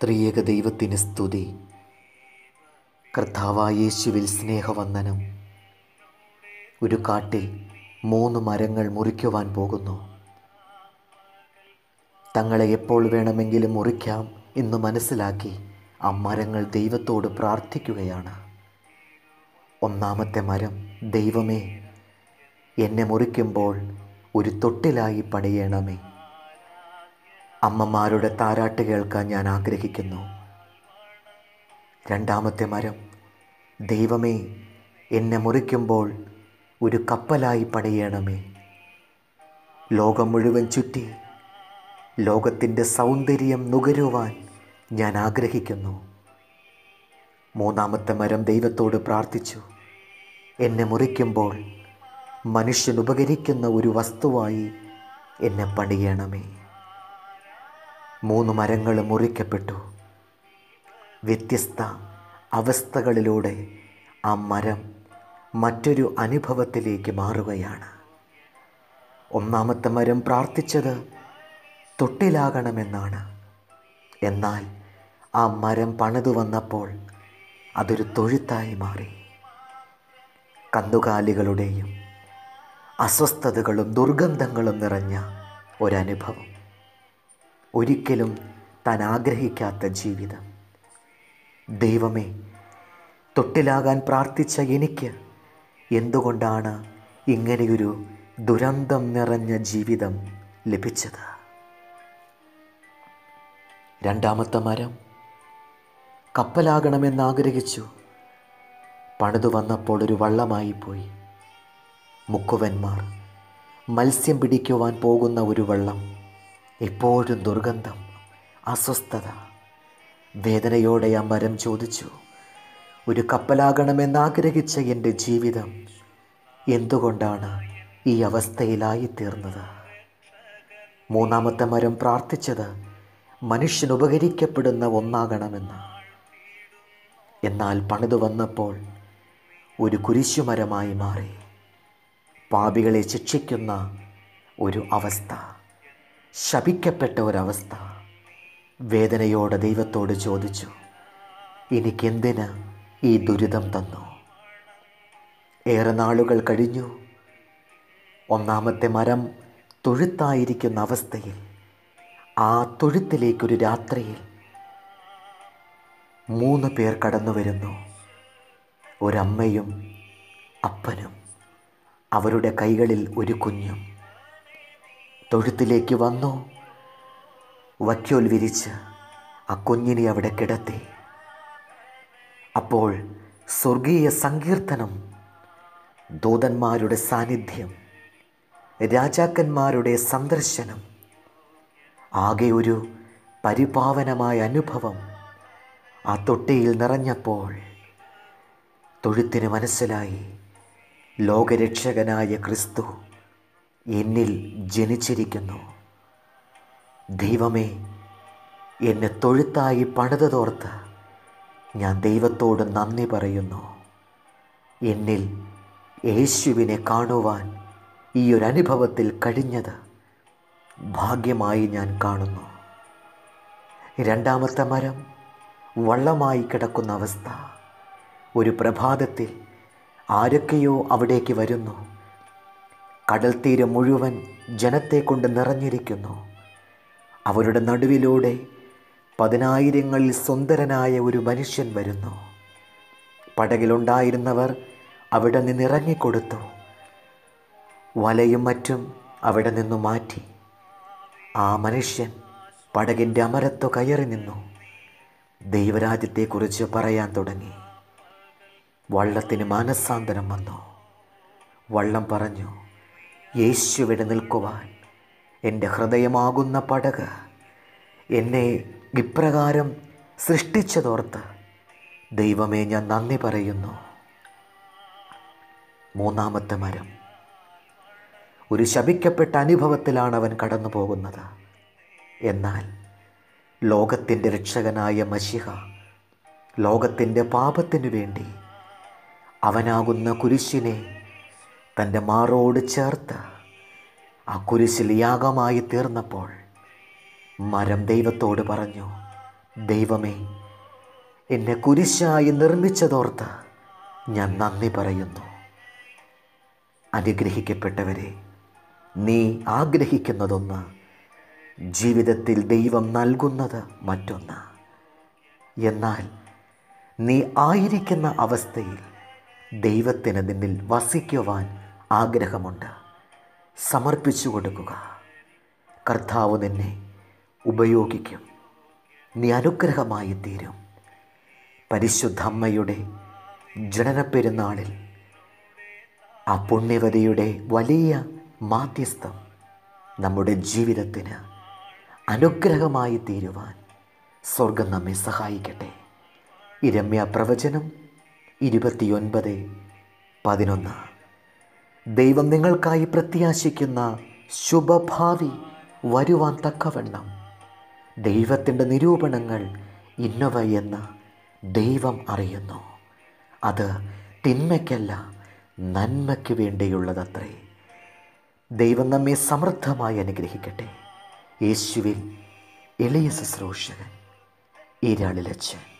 ത്രിയേക ദൈവത്തിന് സ്തുതി കർത്താവായ യേശുവിൽ സ്നേഹവന്ദനം ഒരു കാട്ടിൽ മൂന്ന് മരങ്ങൾ മുറിക്കുവാൻ പോകുന്നു തങ്ങളെ എപ്പോൾ വേണമെങ്കിലും മുറിക്കാം എന്ന് മനസ്സിലാക്കി ആ മരങ്ങൾ ദൈവത്തോട് പ്രാർത്ഥിക്കുകയാണ് ഒന്നാമത്തെ മരം ദൈവമേ എന്നെ മുറിക്കുമ്പോൾ ഒരു തൊട്ടിലായി പണിയണമേ അമ്മമാരുടെ താരാട്ട് കേൾക്കാൻ ഞാൻ ആഗ്രഹിക്കുന്നു രണ്ടാമത്തെ മരം ദൈവമേ എന്നെ മുറിക്കുമ്പോൾ ഒരു കപ്പലായി പണിയണമേ ലോകം മുഴുവൻ ചുറ്റി ലോകത്തിൻ്റെ സൗന്ദര്യം നുകരുവാൻ ഞാൻ ആഗ്രഹിക്കുന്നു മൂന്നാമത്തെ മരം ദൈവത്തോട് പ്രാർത്ഥിച്ചു എന്നെ മുറിക്കുമ്പോൾ മനുഷ്യൻ ഉപകരിക്കുന്ന ഒരു വസ്തുവായി എന്നെ പണിയണമേ മൂന്ന് മരങ്ങൾ മുറിക്കപ്പെട്ടു വ്യത്യസ്ത അവസ്ഥകളിലൂടെ ആ മരം മറ്റൊരു അനുഭവത്തിലേക്ക് മാറുകയാണ് ഒന്നാമത്തെ മരം പ്രാർത്ഥിച്ചത് തൊട്ടിലാകണമെന്നാണ് എന്നാൽ ആ മരം പണിതു വന്നപ്പോൾ അതൊരു തൊഴുത്തായി മാറി കന്നുകാലികളുടെയും അസ്വസ്ഥതകളും ദുർഗന്ധങ്ങളും നിറഞ്ഞ ഒരനുഭവം ഒരിക്കലും താൻ ആഗ്രഹിക്കാത്ത ജീവിതം ദൈവമേ തൊട്ടിലാകാൻ പ്രാർത്ഥിച്ച എനിക്ക് എന്തുകൊണ്ടാണ് ഇങ്ങനെയൊരു ദുരന്തം നിറഞ്ഞ ജീവിതം ലഭിച്ചത് രണ്ടാമത്തെ മരം കപ്പലാകണമെന്ന് ആഗ്രഹിച്ചു പണിതു വന്നപ്പോൾ ഒരു വള്ളമായി പോയി മുക്കുവന്മാർ മത്സ്യം പിടിക്കുവാൻ പോകുന്ന ഒരു വള്ളം എപ്പോഴും ദുർഗന്ധം അസ്വസ്ഥത വേദനയോടെ ആ മരം ചോദിച്ചു ഒരു കപ്പലാകണമെന്ന് ആഗ്രഹിച്ച എൻ്റെ ജീവിതം എന്തുകൊണ്ടാണ് ഈ അവസ്ഥയിലായി തീർന്നത് മൂന്നാമത്തെ മരം പ്രാർത്ഥിച്ചത് മനുഷ്യൻ ഉപകരിക്കപ്പെടുന്ന ഒന്നാകണമെന്ന് എന്നാൽ പണിതു വന്നപ്പോൾ ഒരു കുരിശുമരമായി മാറി പാപികളെ ശിക്ഷിക്കുന്ന ഒരു അവസ്ഥ ശപിക്കപ്പെട്ട ഒരവസ്ഥ വേദനയോടെ ദൈവത്തോട് ചോദിച്ചു എനിക്കെന്തിന് ഈ ദുരിതം തന്നു ഏറെ നാളുകൾ കഴിഞ്ഞു ഒന്നാമത്തെ മരം തൊഴുത്തായിരിക്കുന്ന അവസ്ഥയിൽ ആ തൊഴുത്തിലേക്കൊരു രാത്രിയിൽ മൂന്ന് പേർ കടന്നു വരുന്നു ഒരമ്മയും അപ്പനും അവരുടെ കൈകളിൽ ഒരു കുഞ്ഞും തൊഴുത്തിലേക്ക് വന്നു വയ്ക്കോൽ വിരിച്ച് ആ കുഞ്ഞിനെ അവിടെ കിടത്തി അപ്പോൾ സ്വർഗീയ സങ്കീർത്തനം ദൂതന്മാരുടെ സാന്നിധ്യം രാജാക്കന്മാരുടെ സന്ദർശനം ആകെ ഒരു പരിപാവനമായ അനുഭവം ആ തൊട്ടിയിൽ നിറഞ്ഞപ്പോൾ തൊഴുത്തിന് മനസ്സിലായി ലോകരക്ഷകനായ ക്രിസ്തു എന്നിൽ ജനിച്ചിരിക്കുന്നു ദൈവമേ എന്നെ തൊഴുത്തായി പണിതതോർത്ത് ഞാൻ ദൈവത്തോട് നന്ദി പറയുന്നു എന്നിൽ യേശുവിനെ കാണുവാൻ ഈ ഒരു അനുഭവത്തിൽ കഴിഞ്ഞത് ഭാഗ്യമായി ഞാൻ കാണുന്നു രണ്ടാമത്തെ മരം വള്ളമായി കിടക്കുന്ന അവസ്ഥ ഒരു പ്രഭാതത്തിൽ ആരൊക്കെയോ അവിടേക്ക് വരുന്നു കടൽ തീരം മുഴുവൻ ജനത്തെ കൊണ്ട് നിറഞ്ഞിരിക്കുന്നു അവരുടെ നടുവിലൂടെ പതിനായിരങ്ങളിൽ സുന്ദരനായ ഒരു മനുഷ്യൻ വരുന്നു പടകിലുണ്ടായിരുന്നവർ അവിടെ നിന്ന് ഇറങ്ങിക്കൊടുത്തു വലയും മറ്റും അവിടെ നിന്നു മാറ്റി ആ മനുഷ്യൻ പടകിൻ്റെ അമരത്തു കയറി നിന്നു ദൈവരാജ്യത്തെക്കുറിച്ച് പറയാൻ തുടങ്ങി വള്ളത്തിന് മാനസാന്തരം വന്നു വള്ളം പറഞ്ഞു യേശുവിടെ നിൽക്കുവാൻ എൻ്റെ ഹൃദയമാകുന്ന പടക് എന്നെ ഇപ്രകാരം സൃഷ്ടിച്ചതോർത്ത് ദൈവമേ ഞാൻ നന്ദി പറയുന്നു മൂന്നാമത്തെ മരം ഒരു ശപിക്കപ്പെട്ട അനുഭവത്തിലാണ് അവൻ കടന്നു പോകുന്നത് എന്നാൽ ലോകത്തിൻ്റെ രക്ഷകനായ മഷിഹ ലോകത്തിൻ്റെ പാപത്തിനു വേണ്ടി അവനാകുന്ന കുരിശിനെ തൻ്റെ മാറോട് ചേർത്ത് ആ കുരിശിൽ യാഗമായി തീർന്നപ്പോൾ മരം ദൈവത്തോട് പറഞ്ഞു ദൈവമേ എന്നെ കുരിശായി നിർമ്മിച്ചതോർത്ത് ഞാൻ നന്ദി പറയുന്നു അനുഗ്രഹിക്കപ്പെട്ടവരെ നീ ആഗ്രഹിക്കുന്നതൊന്ന് ജീവിതത്തിൽ ദൈവം നൽകുന്നത് മറ്റൊന്ന് എന്നാൽ നീ ആയിരിക്കുന്ന അവസ്ഥയിൽ ദൈവത്തിന് നിന്നിൽ വസിക്കുവാൻ ആഗ്രഹമുണ്ട് സമർപ്പിച്ചു കൊടുക്കുക കർത്താവ് നിന്നെ ഉപയോഗിക്കും നീ അനുഗ്രഹമായി തീരും പരിശുദ്ധ അമ്മയുടെ ജനനപ്പെരുന്നാളിൽ ആ പുണ്യവതിയുടെ വലിയ മാധ്യസ്ഥം നമ്മുടെ ജീവിതത്തിന് അനുഗ്രഹമായി തീരുവാൻ സ്വർഗം നമ്മെ സഹായിക്കട്ടെ ഈ രമ്യ പ്രവചനം ഇരുപത്തിയൊൻപത് പതിനൊന്ന് ദൈവം നിങ്ങൾക്കായി പ്രത്യാശിക്കുന്ന ശുഭഭാവി വരുവാൻ തക്കവണ്ണം ദൈവത്തിൻ്റെ നിരൂപണങ്ങൾ ഇന്നവയെന്ന് ദൈവം അറിയുന്നു അത് തിന്മയ്ക്കല്ല നന്മയ്ക്ക് വേണ്ടിയുള്ളതത്രേ ദൈവം നമ്മെ സമൃദ്ധമായി അനുഗ്രഹിക്കട്ടെ യേശുവിൽ എളിയ ശുശ്രൂഷകൻ ഈരാളിലച്ചൻ